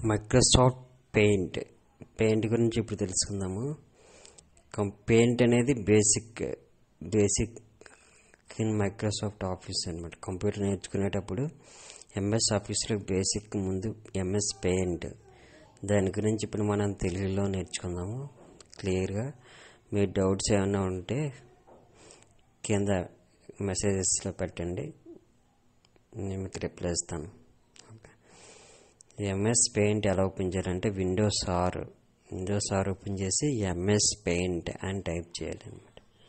Microsoft paint paint గురించి ఇప్పుడు తెలుసుకుందాము కం- పెయింట్ అనేది basic basic in Microsoft office అనమాట కంప్యూటర్ నేర్చుకునేటప్పుడు ఎంఎస్ ఆఫీస్లో బేసిక్ ముందు ఎంఎస్ పెయింట్ దాని గురించి ఇప్పుడు మనం తెలుగులో నేర్చుకుందాము క్లియర్గా మీ డౌట్స్ ఏమైనా ఉంటే కింద మెసేజెస్లో పెట్టండి నేను మీకు రిప్లై ఇస్తాను ఎంఎస్ పెయింట్ ఎలా ఓపెన్ చేయాలంటే Windows R Windows R open చేసి ఎంఎస్ పెయింట్ అని టైప్ చేయాలి అనమాట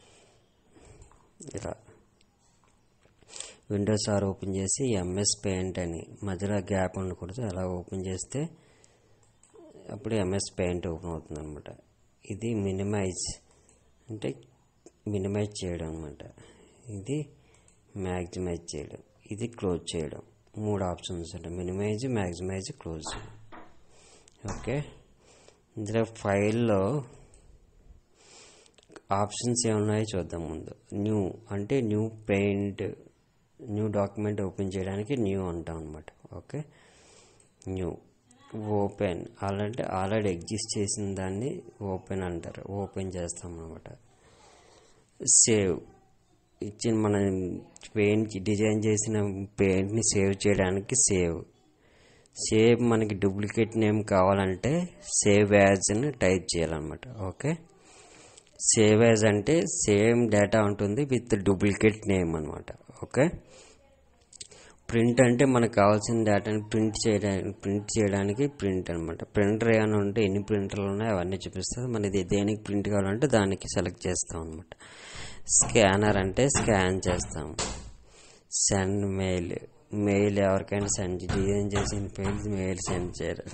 ఇలా విండోస్ ఆర్ ఓపెన్ చేసి ఎంఎస్ పెయింట్ అని మధ్యలో గ్యాప్ ఉండకూడదు అలా ఓపెన్ చేస్తే అప్పుడు ఎంఎస్ పెయింట్ ఓపెన్ అవుతుంది అనమాట ఇది మినిమైజ్ అంటే మినిమైజ్ చేయడం అనమాట ఇది మ్యాక్సిమైజ్ చేయడం ఇది క్లోజ్ చేయడం మూడు ఆప్షన్స్ ఉంటాయి మినిమైజ్ మ్యాక్సిమైజ్ క్లోజ్ ఓకే ఇందులో ఫైల్లో ఆప్షన్స్ ఏమున్నాయో చూద్దాం ముందు న్యూ అంటే new paint new document open చేయడానికి న్యూ అంటాం అనమాట ఓకే న్యూ ఓపెన్ అలాంటి ఆల్రెడీ ఎగ్జిస్ట్ చేసిన దాన్ని ఓపెన్ అంటారు ఓపెన్ చేస్తాం అనమాట సేవ్ ఇచ్చిన మన పెయింట్ డిజైన్ చేసిన పెయింట్ని సేవ్ చేయడానికి సేవ్ సేవ్ మనకి డూప్లికేట్ నేమ్ కావాలంటే సేవ్ యాజ్ అని టైప్ చేయాలన్నమాట ఓకే సేవ్ యాజ్ అంటే సేమ్ డేటా ఉంటుంది విత్ డూప్లికేట్ నేమ్ అనమాట ఓకే ప్రింట్ అంటే మనకు కావాల్సిన డేటాని ప్రింట్ చేయడానికి ప్రింట్ చేయడానికి ప్రింట్ అనమాట ప్రింటర్ ఏమైనా ఉంటే ఎన్ని ప్రింటర్లు ఉన్నాయో అవన్నీ చూపిస్తుంది మనది దేనికి ప్రింట్ కావాలంటే దానికి సెలెక్ట్ చేస్తాం అనమాట స్కానర్ అంటే స్కాన్ చేస్తాం సెండ్ మెయిల్ మెయిల్ ఎవరికైనా సెండ్ డిజైన్ చేసిన పెయింట్ మెయిల్ సెండ్ చేయాలి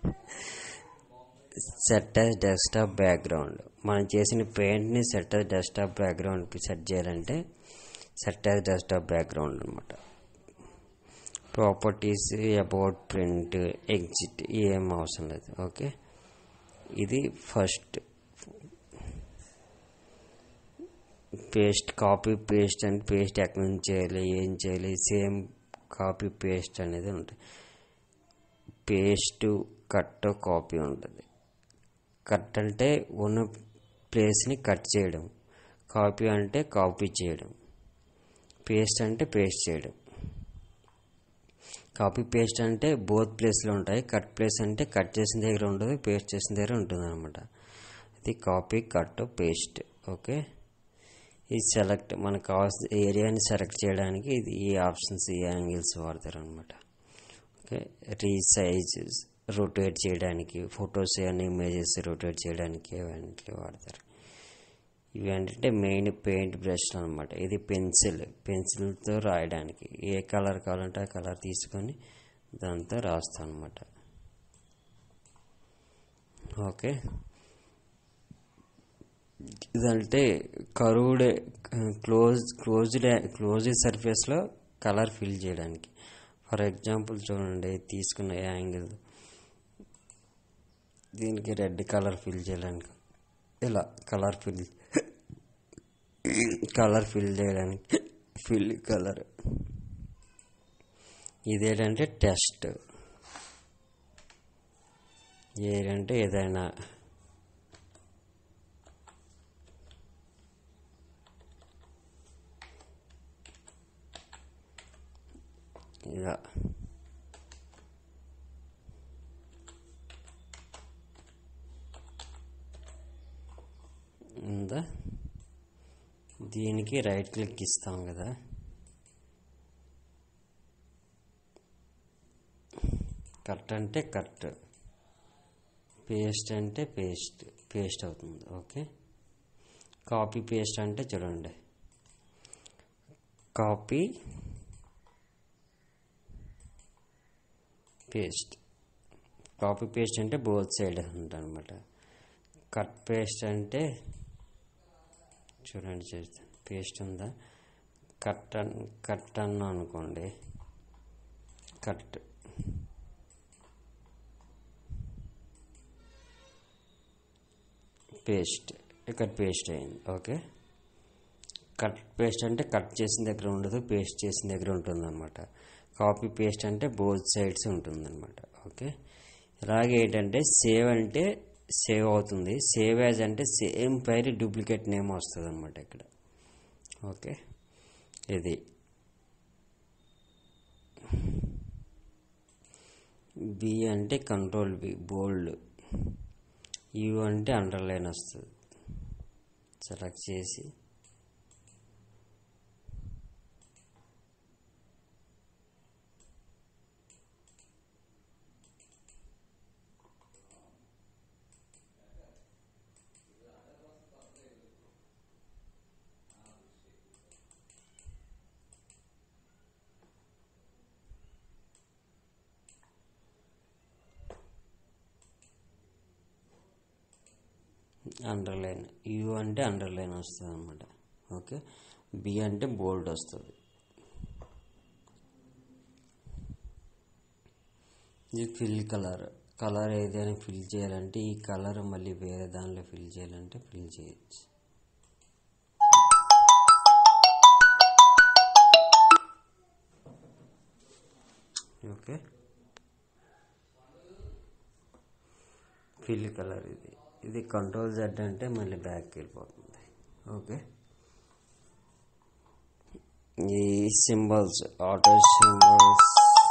సెట్ యాజ్ డెస్క్టాప్ బ్యాక్గ్రౌండ్ మనం చేసిన పెయింట్ని సెట్ యాజ్ డెస్క్టాప్ బ్యాక్గ్రౌండ్కి సెట్ చేయాలంటే సెట్ యాజ్ డెస్క్టాప్ బ్యాక్గ్రౌండ్ అనమాట ప్రాపర్టీస్ అబౌట్ ప్రింట్ ఎగ్జిట్ ఏం అవసరం లేదు ఓకే ఇది ఫస్ట్ పేస్ట్ కాపీ పేస్ట్ అంటే పేస్ట్ ఎక్కడి నుంచి చేయాలి ఏం చేయాలి సేమ్ కాపీ పేస్ట్ అనేది ఉంటుంది పేస్ట్ కట్ కాపీ ఉంటుంది కట్ అంటే ఉన్న ప్లేస్ని కట్ చేయడం కాపీ అంటే కాపీ చేయడం పేస్ట్ అంటే పేస్ట్ చేయడం కాపీ పేస్ట్ అంటే బోత్ ప్లేస్లో ఉంటాయి కట్ ప్లేస్ అంటే కట్ చేసిన దగ్గర ఉండదు పేస్ట్ చేసిన దగ్గర ఉంటుంది అనమాట ఇది కాపీ కట్ పేస్ట్ ఓకే ఇది సెలెక్ట్ మనకు కావాల్సిన ఏరియాని సెలెక్ట్ చేయడానికి ఇది ఈ ఆప్షన్స్ ఈ యాంగిల్స్ వాడతారు అనమాట ఓకే రీసైజ్ రొటేట్ చేయడానికి ఫొటోస్ అండ్ ఇమేజెస్ రొటేట్ చేయడానికి ఇవన్నీ వాడతారు ఇవి ఏంటంటే మెయిన్ పెయింట్ బ్రష్ అనమాట ఇది పెన్సిల్ పెన్సిల్తో రాయడానికి ఏ కలర్ కావాలంటే ఆ కలర్ తీసుకొని దాంతో రాస్తాం అనమాట ఓకే ఇదంటే కరువుడ్ క్లోజ్ క్లోజ్డ్ క్లోజ్డ్ సర్ఫేస్లో కలర్ ఫిల్ చేయడానికి ఫర్ ఎగ్జాంపుల్ చూడండి తీసుకున్న యాంగిల్ దీనికి రెడ్ కలర్ ఫిల్ చేయడానికి ఇలా కలర్ ఫిల్ కలర్ ఫిల్ చేయడానికి ఫిల్ కలర్ ఇదేంటంటే టెస్ట్ ఏదంటే ఏదైనా ఇలా ఉందా దీనికి రైట్ క్లిక్ ఇస్తాం కదా కట్ అంటే కట్ పేస్ట్ అంటే పేస్ట్ పేస్ట్ అవుతుంది ఓకే కాపీ పేస్ట్ అంటే చూడండి కాపీ పేస్ట్ కాపీ పేస్ట్ అంటే బోత్ సైడ్ ఉంటుంది అనమాట కట్ పేస్ట్ అంటే చూడండి చేస్తే పేస్ట్ ఉందా కట్ అన్ కట్ అన్న అనుకోండి కట్ పేస్ట్ ఇక్కడ పేస్ట్ అయింది ఓకే కట్ పేస్ట్ అంటే కట్ చేసిన దగ్గర ఉండదు పేస్ట్ చేసిన దగ్గర ఉంటుంది అనమాట కాపీ పేస్ట్ అంటే బోత్ సైడ్స్ ఉంటుంది అనమాట ఓకే ఇలాగే ఏంటంటే సేవ్ అంటే సేవ్ అవుతుంది సేవ్ యాజ్ అంటే సేమ్ ఫైల్ డూప్లికేట్ నేమ్ వస్తుంది అనమాట ఇక్కడ ఓకే ఇది బి అంటే కంట్రోల్ బి బోల్డ్ యూ అంటే అండర్లైన్ వస్తుంది సెలెక్ట్ చేసి అండర్లైన్ యూ అంటే అండర్లైన్ వస్తుంది అనమాట ఓకే బి అంటే బోల్డ్ వస్తుంది ఇది ఫిల్ కలర్ కలర్ ఏదైనా ఫిల్ చేయాలంటే ఈ కలర్ మళ్ళీ వేరే దానిలో ఫిల్ చేయాలంటే ఫిల్ చేయొచ్చు ఓకే ఫిల్ కలర్ ఇది ఇది కంట్రోల్ జెడ్ అంటే మళ్ళీ బ్యాక్కి వెళ్ళిపోతుంది ఓకే ఈ సింబల్స్ ఆటో సింబల్స్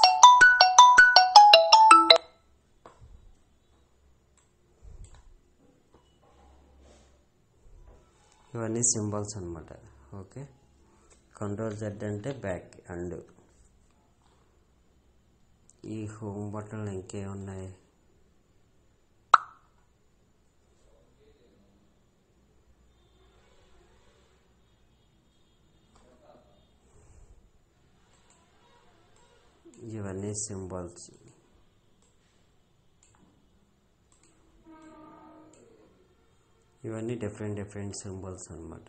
ఇవన్నీ సింబల్స్ అనమాట ఓకే కంట్రోల్ జెడ్ అంటే బ్యాక్ అండ్ ఈ హోమ్ బటన్లు ఇంకేమున్నాయి ఇవన్నీ సింబల్స్ ఇవన్నీ డిఫరెంట్ డిఫరెంట్ సింబల్స్ అనమాట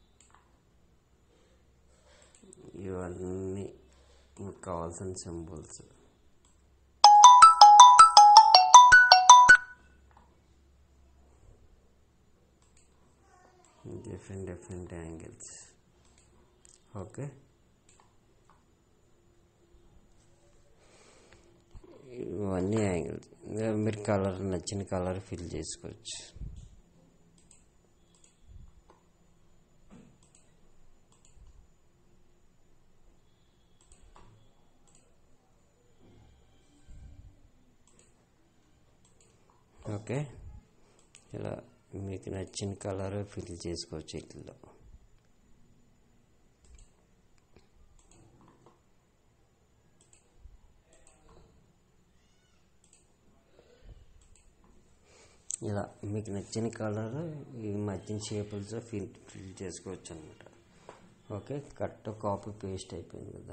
ఇవన్నీ మీకు కావాల్సిన symbols different different angles okay ఇవన్నీ యాంగిల్స్ ఇంకా మీరు కలర్ నచ్చిన కలర్ ఫిల్ చేసుకోవచ్చు ఓకే ఇలా మీకు నచ్చిన కలర్ ఫిల్ చేసుకోవచ్చు వీటిలో ఇలా మీకు నచ్చిన కలర్ ఈ నచ్చిన షేపులతో ఫిల్ ఫిల్ చేసుకోవచ్చు అనమాట ఓకే కట్ కాపీ పేస్ట్ అయిపోయింది కదా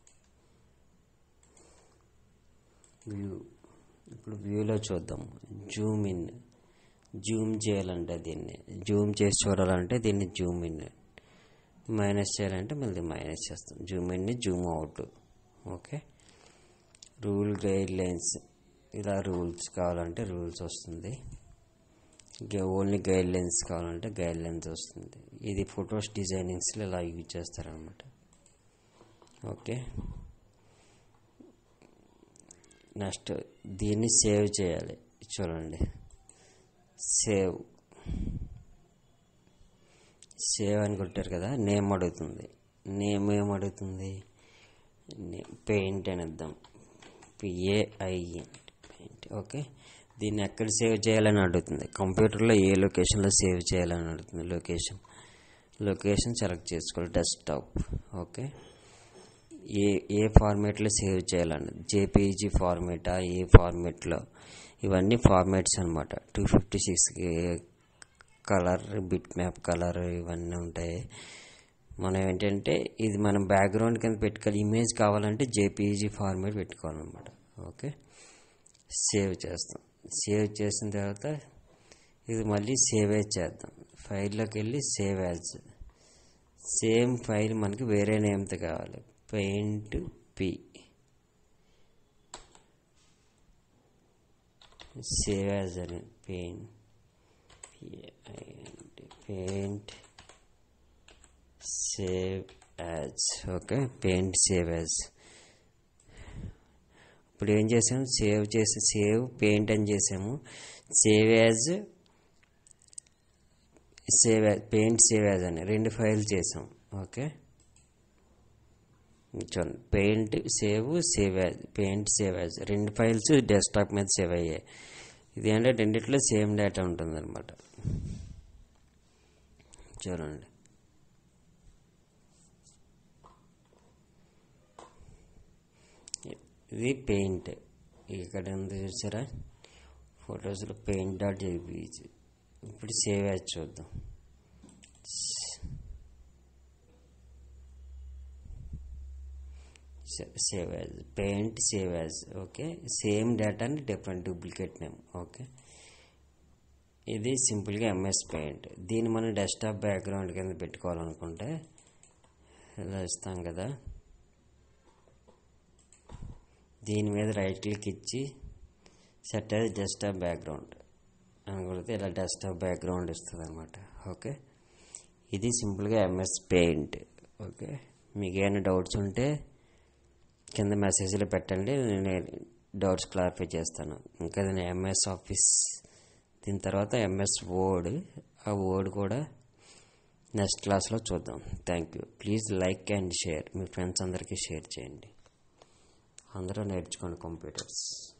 వ్యూ ఇప్పుడు వ్యూలో చూద్దాం జూమ్ ఇన్ జూమ్ చేయాలంటే దీన్ని జూమ్ చేసి చూడాలంటే దీన్ని జూమ్ ఇన్ మైనస్ చేయాలంటే మళ్ళీ మైనస్ చేస్తాం zoom in zoom out okay rule guide lines ఇలా రూల్స్ కావాలంటే రూల్స్ వస్తుంది ఓన్లీ గైడ్ లైన్స్ కావాలంటే గైడ్ లైన్స్ వస్తుంది ఇది ఫొటోస్ డిజైనింగ్స్లో ఇలా యూజ్ చేస్తారనమాట ఓకే నెక్స్ట్ దీన్ని సేవ్ చేయాలి చూడండి సేవ్ సేవ్ అని కొట్టారు కదా నేమ్ అడుగుతుంది నేమ్ ఏం అడుగుతుంది పెయింట్ అని ఇద్దాం పిఏఐఎన్ పెయింట్ ఓకే దీన్ని ఎక్కడ సేవ్ చేయాలని అడుగుతుంది కంప్యూటర్లో ఏ లొకేషన్లో సేవ్ చేయాలని అడుగుతుంది లొకేషన్ లొకేషన్ సెలెక్ట్ చేసుకోవాలి డెస్క్టాప్ ఓకే ఏ ఏ ఫార్మేట్లో సేవ్ చేయాలని జేపీజీ ఫార్మేటా ఏ ఫార్మేట్లో ఇవన్నీ ఫార్మేట్స్ అనమాట two fifty six colour bitmap colour ఇవన్నీ ఉంటాయి మనం ఏంటంటే ఇది మనం బ్యాక్గ్రౌండ్ కింద పెట్టుకోవాలి ఇమేజ్ కావాలంటే జేపీజీ ఫార్మేట్ పెట్టుకోవాలన్నమాట ఓకే సేవ్ చేస్తాం సేవ్ చేసిన తర్వాత ఇది మళ్ళీ సేవ్ యాజ్ చేద్దాం ఫైల్లోకి వెళ్ళి సేవ్ యాజ్ సేమ్ ఫైల్ మనకి వేరే నేమ్తో కావాలి పెయింట్ పి సేవ్ యాజ్ అని paint paint save as okay paint save as ఇప్పుడు ఏం చేసాము సేవ్ చేసి సేవ్ పెయింట్ అని చేసాము save as save as paint save as అని రెండు ఫైల్స్ చేసాం ఓకే చూడండి paint save save as paint save as రెండు ఫైల్స్ డెస్క్టాప్ మీద సేవ్ అయ్యాయి ఇది అంటే రెండిట్లో సేమ్ డేటా ఉంటుంది అనమాట చూడండి ఇది పెయింట్ ఇక్కడ ఉంది చూసారా ఫొటోస్లో పెయింట్ డాట్ జేపీజీ ఇప్పుడు సేవ్ యాజ్ చూద్దాం save as paint save as okay same డేటాని డిఫరెంట్ డూప్లికేట్ నేమ్ ఓకే ఇది సింపుల్గా ఎంఎస్ పెయింట్ దీన్ని మనం డెస్క్టాప్ బ్యాక్గ్రౌండ్ కింద పెట్టుకోవాలనుకుంటే ఇలా ఇస్తాం కదా దీని మీద రైట్ క్లిక్ ఇచ్చి సెట్ అది డెస్క్టాప్ బ్యాక్గ్రౌండ్ అని కొడితే ఇలా డెస్క్టాప్ బ్యాక్గ్రౌండ్ ఇస్తుంది అనమాట ఓకే ఇది సింపుల్గా ఎంఎస్ పెయింట్ ఓకే మీకు ఏమైనా డౌట్స్ ఉంటే కింద మెసేజ్లో పెట్టండి నేను డౌట్స్ క్లారిఫై చేస్తాను ఇంకా నేను ఎంఎస్ ఆఫీస్ దీని తర్వాత ఎంఎస్ వర్డ్ ఆ వర్డ్ కూడా నెక్స్ట్ క్లాస్లో చూద్దాం thank you please like and share మీ ఫ్రెండ్స్ అందరికీ షేర్ చేయండి అందరూ నేర్చుకోండి కంప్యూటర్స్